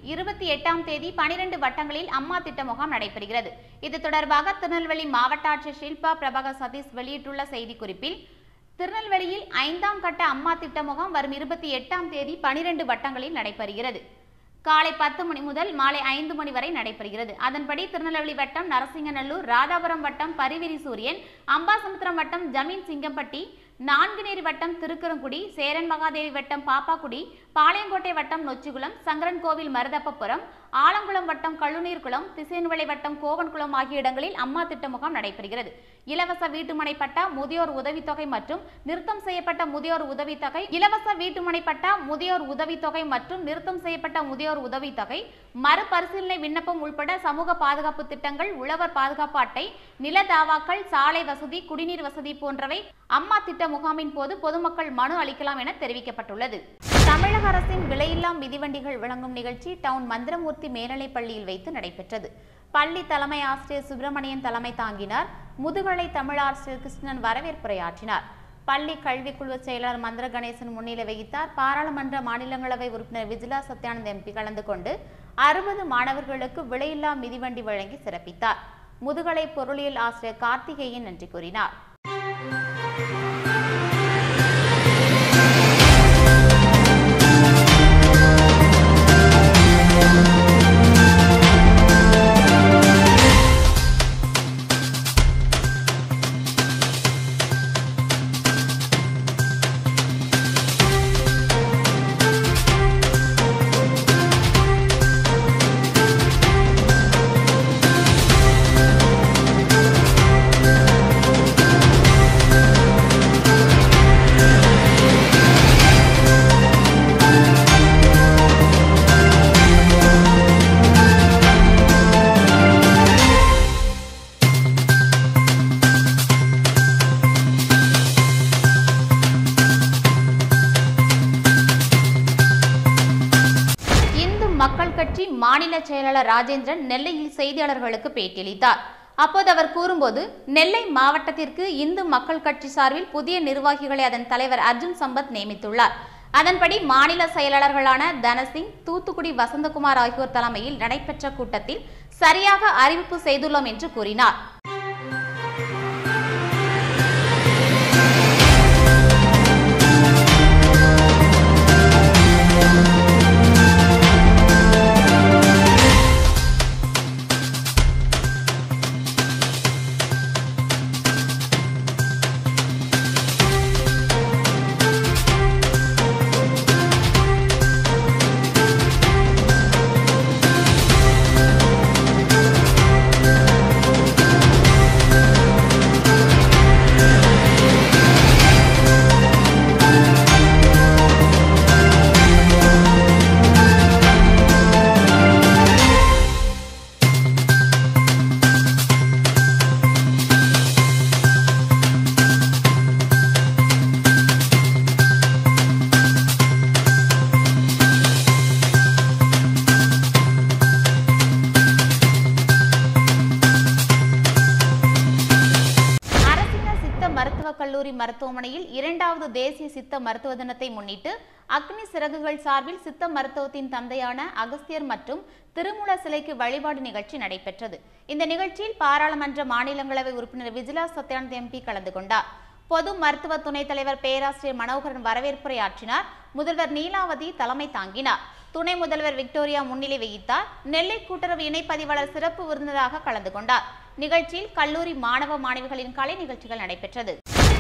இருபத்தி எட்டாம் தேதி பனிரெண்டு வட்டங்களில் அம்மா திட்ட முகாம் நடைபெறுகிறது இது தொடர்பாக திருநெல்வேலி மாவட்ட ஆட்சியர் ஷில்பா பிரபாகர் சதீஷ் வெளியிட்டுள்ள செய்திக்குறிப்பில் திருநெல்வேலியில் ஐந்தாம் கட்ட அம்மா திட்ட முகாம் வரும் இருபத்தி எட்டாம் தேதி பனிரெண்டு வட்டங்களில் நடைபெறுகிறது காலை பத்து மணி முதல் மாலை ஐந்து மணி வரை நடைபெறுகிறது அதன்படி திருநெல்வேலி வட்டம் நரசிங்கநல்லூர் ராதாபுரம் வட்டம் பரிவிரி சூரியன் அம்பாசமுத்திரம் வட்டம் ஜமீன் சிங்கம்பட்டி நான்குநேரி வட்டம் திருக்குறங்குடி சேரன் மகாதேவி வட்டம் பாப்பாக்குடி பாளையங்கோட்டை வட்டம் நொச்சிகுளம் சங்கரன் கோவில் மருதப்பபுரம் ஆலங்குளம் வட்டம் கழுநீர்குளம் திசையன்விளை வட்டம் கோவன்குளம் ஆகிய இடங்களில் அம்மா திட்ட முகாம் நடைபெறுகிறது இலவச வீட்டுமனை பட்டா முதியோர் உதவித்தொகை மற்றும் நிறுத்தம் செய்யப்பட்ட முதியோர் உதவித்தொகை இலவச வீட்டுமனை பட்டா முதியோர் உதவித்தொகை மற்றும் நிறுத்தம் செய்யப்பட்ட முதியோர் உதவித்தொகை மறுபரிசீலனை விண்ணப்பம் உட்பட சமூக பாதுகாப்பு திட்டங்கள் உழவர் பாதுகாப்பு அட்டை நில தாவாக்கள் சாலை வசதி குடிநீர் வசதி போன்றவை அம்மா திட்ட முகாமின் போது பொதுமக்கள் மனு அளிக்கலாம் என தெரிவிக்கப்பட்டுள்ளது தமிழக அரசின் விலையில்லா மிதிவண்டிகள் வழங்கும் நிகழ்ச்சி டவுன் மந்திரமூர்த்தி மேல்நிலைப் பள்ளியில் வைத்து நடைபெற்றது பள்ளி தலைமை ஆசிரியர் சுப்பிரமணியன் தலைமை தாங்கினார் முதுகலை தமிழ் ஆசிரியர் கிருஷ்ணன் வரவேற்புரையாற்றினார் பள்ளி கல்விக்குழு செயலாளர் மந்திர கணேசன் முன்னிலை வகித்தார் பாராளுமன்ற மாநிலங்களவை உறுப்பினர் விஜிலா சத்யானந்த் எம்பி கலந்து கொண்டு அறுபது மாணவர்களுக்கு விலையில்லா மிதிவண்டி வழங்கி சிறப்பித்தார் முதுகலை பொருளியல் ஆசிரியர் கார்த்திகேயன் நன்றி கூறினார் இந்து மக்கள் கட்சி மாநில செயலாளர் ராஜேந்திரன் நெல்லையில் செய்தியாளர்களுக்கு பேட்டியளித்தார் அப்போது அவர் கூறும்போது நெல்லை மாவட்டத்திற்கு இந்து மக்கள் கட்சி சார்பில் புதிய நிர்வாகிகளை அதன் தலைவர் அர்ஜுன் சம்பத் நியமித்துள்ளார் அதன்படி மாநில செயலாளர்களான தனசிங் தூத்துக்குடி வசந்தகுமார் ஆகியோர் தலைமையில் நடைபெற்ற கூட்டத்தில் சரியாக அறிவிப்பு செய்துள்ளோம் என்று கூறினார் அரசின சித்த மருத்துவக் கல்லூரி மருத்துவமனையில் இரண்டாவது தேசிய சித்த மருத்துவ தினத்தை முன்னிட்டு அக்னி சிறகுகள் சார்பில் சித்த மருத்துவத்தின் தந்தையான அகஸ்தியர் மற்றும் திருமூல சிலைக்கு வழிபாடு நிகழ்ச்சி நடைபெற்றது இந்த நிகழ்ச்சியில் பாராளுமன்ற மாநிலங்களவை உறுப்பினர் விஜிலா சத்யானந்த் எம்பி கலந்து கொண்டார் பொது மருத்துவ துணைத் தலைவர் பேராசிரியர் மனோகரன் வரவேற்புரையாற்றினார் முதல்வர் நீலாவதி தலைமை தாங்கினார் துணை முதல்வர் விக்டோரியா முன்னிலை வகித்தார் நெல்லை கூட்டுறவு இணைப்பதிவாளர் சிறப்பு விருந்தினராக கலந்து கொண்டார் நிகழ்ச்சியில் கல்லூரி மாணவ மாணவிகளின் கலை நிகழ்ச்சிகள் நடைபெற்றது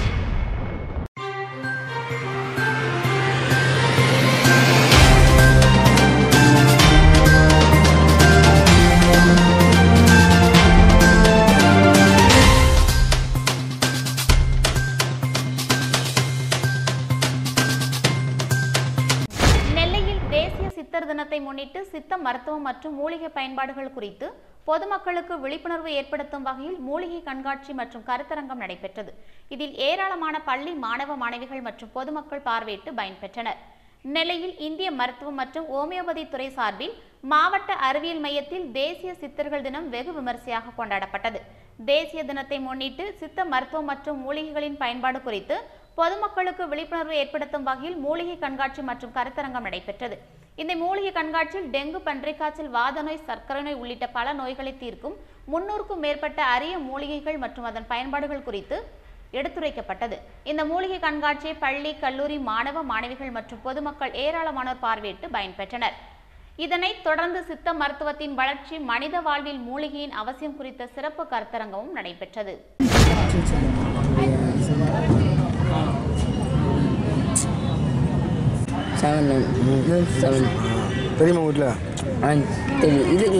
நெல்லையில் தேசிய சித்தர் தினத்தை முன்னிட்டு சித்த மருத்துவம் மற்றும் மூலிகை பயன்பாடுகள் குறித்து பொதுமக்களுக்கு விழிப்புணர்வு ஏற்படுத்தும் வகையில் மூலிகை கண்காட்சி மற்றும் கருத்தரங்கம் நடைபெற்றது இதில் ஏராளமான பள்ளி மாணவ மாணவிகள் மற்றும் பொதுமக்கள் பார்வையிட்டு பயன்பெற்றனர் நெல்லையில் இந்திய மருத்துவம் மற்றும் ஓமியோபதி துறை சார்பில் மாவட்ட அறிவியல் மையத்தில் தேசிய சித்தர்கள் தினம் வெகு விமரிசையாக கொண்டாடப்பட்டது தேசிய தினத்தை முன்னிட்டு சித்த மருத்துவம் மற்றும் மூலிகைகளின் பயன்பாடு குறித்து பொதுமக்களுக்கு விழிப்புணர்வு ஏற்படுத்தும் வகையில் மூலிகை கண்காட்சி மற்றும் கருத்தரங்கம் நடைபெற்றது இந்த மூலிகை கண்காட்சியில் டெங்கு பன்றிக்காய்ச்சல் வாத நோய் சர்க்கரை நோய் உள்ளிட்ட பல நோய்களை தீர்க்கும் முன்னூறுக்கும் மேற்பட்ட அரிய மூலிகைகள் மற்றும் அதன் பயன்பாடுகள் குறித்து எடுத்துரைக்கப்பட்டது இந்த மூலிகை கண்காட்சியை பள்ளி கல்லூரி மாணவ மாணவிகள் மற்றும் பொதுமக்கள் ஏராளமானோர் பார்வையிட்டு பயன்பெற்றனர் இதனைத் தொடர்ந்து சித்த மருத்துவத்தின் வளர்ச்சி மனித வாழ்வில் மூலிகையின் அவசியம் குறித்த சிறப்பு கருத்தரங்கமும் நடைபெற்றது செவன் மூணு செவன் தெரியுமா வீட்டில் ஆ தெரியும் இது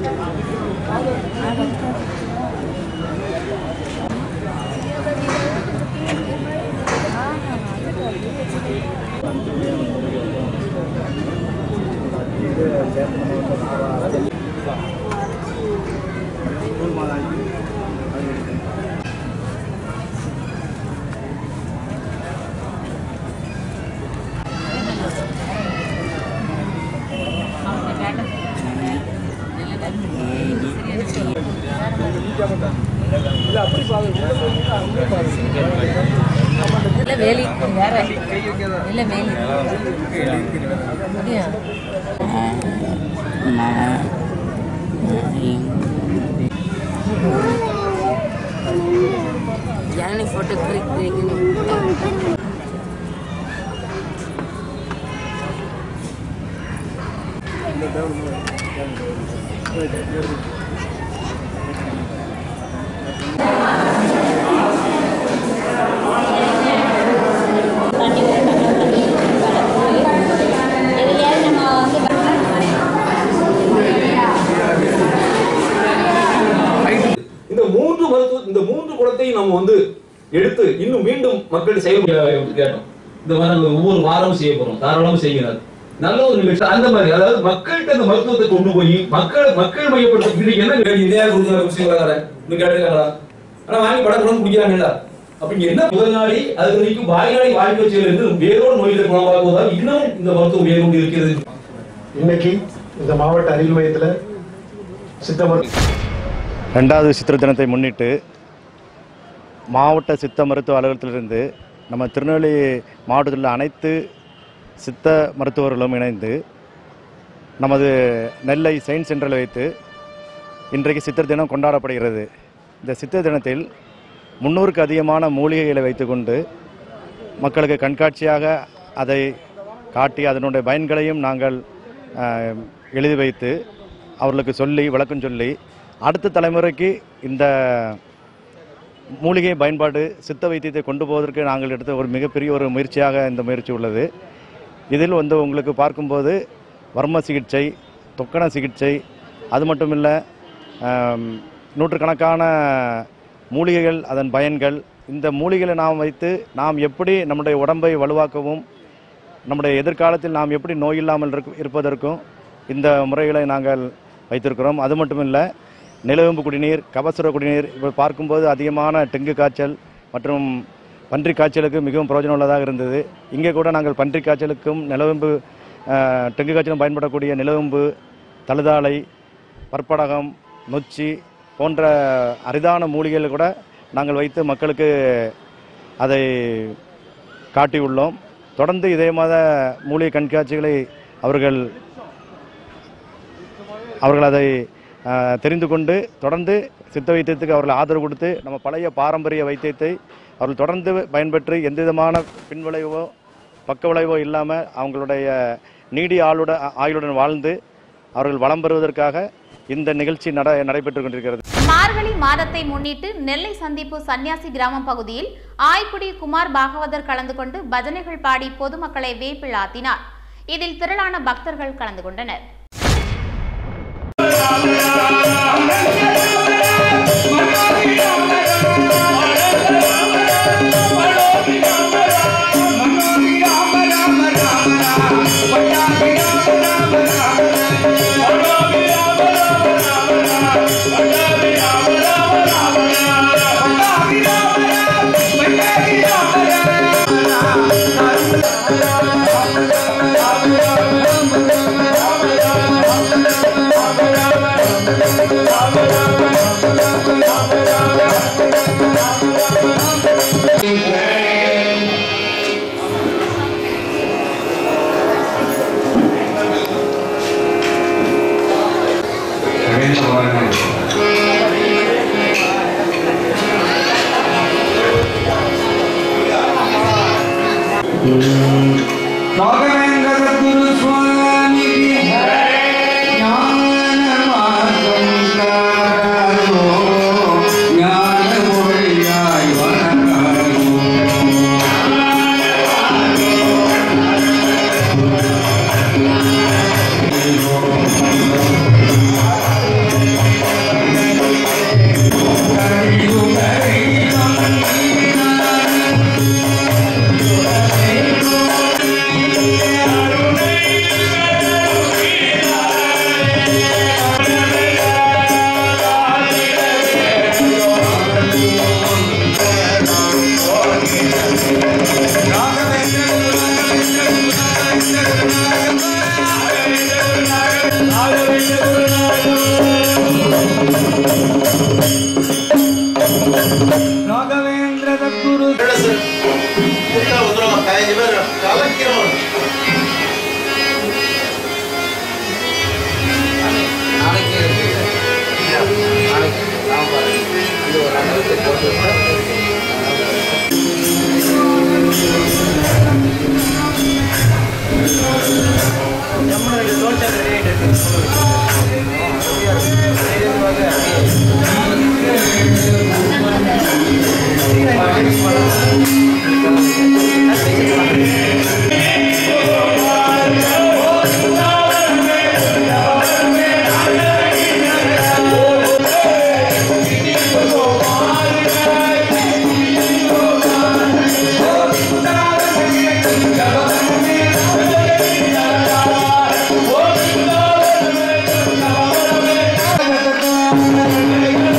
இல்ல வேலி வேற இல்ல வேலி அப்படியா யானை ஃபோட்டோ கிளிக் இந்த மூன்று மருத்துவ இந்த மூன்று குணத்தையும் நம்ம வந்து எடுத்து இன்னும் மீண்டும் மக்கள் செயல்பட கேட்டோம் இந்த மாதிரி நாங்க ஒவ்வொரு வாரமும் செய்ய போறோம் தாராளமா செய்கிறார் நல்ல ஒரு நிகழ்ச்சி அந்த மாதிரி அதாவது மக்கள்கிட்ட அந்த மருத்துவத்தை கொண்டு போய் மக்கள் மக்கள் மையப்படுத்த இன்னைக்கு என்ன வேலை இந்தியா கொடுத்த விஷயங்களா இன்னும் கேட்டுக்காங்களா ஆனா வாங்கி படம் குழந்தை குடிக்கிறாங்கல்ல அப்ப இங்க என்ன முதல் நாளி அது வரைக்கும் வாய்நாளி வாழ்க்கை வச்சிலிருந்து வேறொரு நோய்களை குணமாக்குவதால் இன்னும் இந்த மருத்துவம் வேறு கொண்டு இருக்கிறது இன்னைக்கு இந்த மாவட்ட அறிவியல் மையத்தில் சித்த மருத்துவ ரெண்டாவது சித்திர தினத்தை முன்னிட்டு மாவட்ட சித்த மருத்துவ அலுவலகத்திலிருந்து நம்ம திருநெல்வேலி மாவட்டத்தில் உள்ள அனைத்து சித்த மருத்துவர்களும் இணைந்து நமது நெல்லை சயின்ஸ் சென்டரில் வைத்து இன்றைக்கு சித்திர தினம் கொண்டாடப்படுகிறது இந்த சித்திர தினத்தில் முன்னூறுக்கு அதிகமான மூலிகைகளை வைத்துக்கொண்டு மக்களுக்கு கண்காட்சியாக அதை காட்டி அதனுடைய பயன்களையும் நாங்கள் அஹ், எழுதி வைத்து அவர்களுக்கு சொல்லி விளக்கம் சொல்லி அடுத்த தலைமுறைக்கு இந்த மூலிகை பயன்பாடு சித்த வைத்தியத்தை கொண்டு போவதற்கு நாங்கள் எடுத்த ஒரு மிகப்பெரிய ஒரு முயற்சியாக இந்த முயற்சி உள்ளது இதில் வந்து உங்களுக்கு பார்க்கும்போது வர்ம சிகிச்சை தொக்கண சிகிச்சை அது மட்டும் இல்லை நூற்றுக்கணக்கான மூலிகைகள் அதன் பயன்கள் இந்த மூலிகைகளை நாம் வைத்து நாம் எப்படி நம்முடைய உடம்பை வலுவாக்கவும் நம்முடைய எதிர்காலத்தில் நாம் எப்படி நோய் இல்லாமல் இருக்க- இருப்பதற்கும் இந்த முறைகளை நாங்கள் வைத்திருக்கிறோம் அது மட்டும் இல்லை நிலவேம்பு குடிநீர் கபசுர குடிநீர் இப்போ பார்க்கும்போது அதிகமான டெங்கு காய்ச்சல் மற்றும் பன்றி காய்ச்சலுக்கு மிகவும் பிரயோஜனம் உள்ளதாக இருந்தது இங்கே கூட நாங்கள் பன்றி காய்ச்சலுக்கும் நிலவேம்பு அஹ், டெங்கு காய்ச்சலும் பயன்படக்கூடிய நிலவேம்பு தழுதாலை பற்படகம் நொச்சி போன்ற அரிதான மூலிகைகளை கூட நாங்கள் வைத்து மக்களுக்கு அதை காட்டியுள்ளோம் தொடர்ந்து இதே மாத மூலிகை கண்காட்சிகளை அவர்கள் அவர்கள் அதை அஹ், தெரிந்து கொண்டு தொடர்ந்து சித்த வைத்தியத்துக்கு அவர்கள் ஆதரவு கொடுத்து நம்ம பழைய பாரம்பரிய வைத்தியத்தை அவர்கள் தொடர்ந்து பயன்பெற்று எந்த விதமான பின்விளைவோ பக்க விளைவோ இல்லாமல் அவங்களுடைய நீடிய ஆளுட ஆயுளுடன் வாழ்ந்து அவர்கள் வளம் பெறுவதற்காக இந்த நிகழ்ச்சி நட நடைபெற்று கொண்டிருக்கிறது மார்கழி மாதத்தை முன்னிட்டு நெல்லை சந்திப்பு சன்னியாசி கிராமம் பகுதியில் ஆய்க்குடி குமார் பாகவதர் கலந்து கொண்டு பஜனைகள் பாடி பொதுமக்களை வேப்பில் ஆத்தினார் இதில் திரளான பக்தர்கள் கலந்து கொண்டனர் Thank ರಾಘವೇಂದ್ರ ಸದ್ಗುರು ಸ್ವಾಮಿಗೆ ಜ್ಞಾನ ಮಾರ್ಗಂ ಕಾರೋ ಜ್ಞಾನ ಮொழியாய் வணங்காயோ ರಾಘವೇಂದ್ರ ಸದ್ಗುರು Thank you.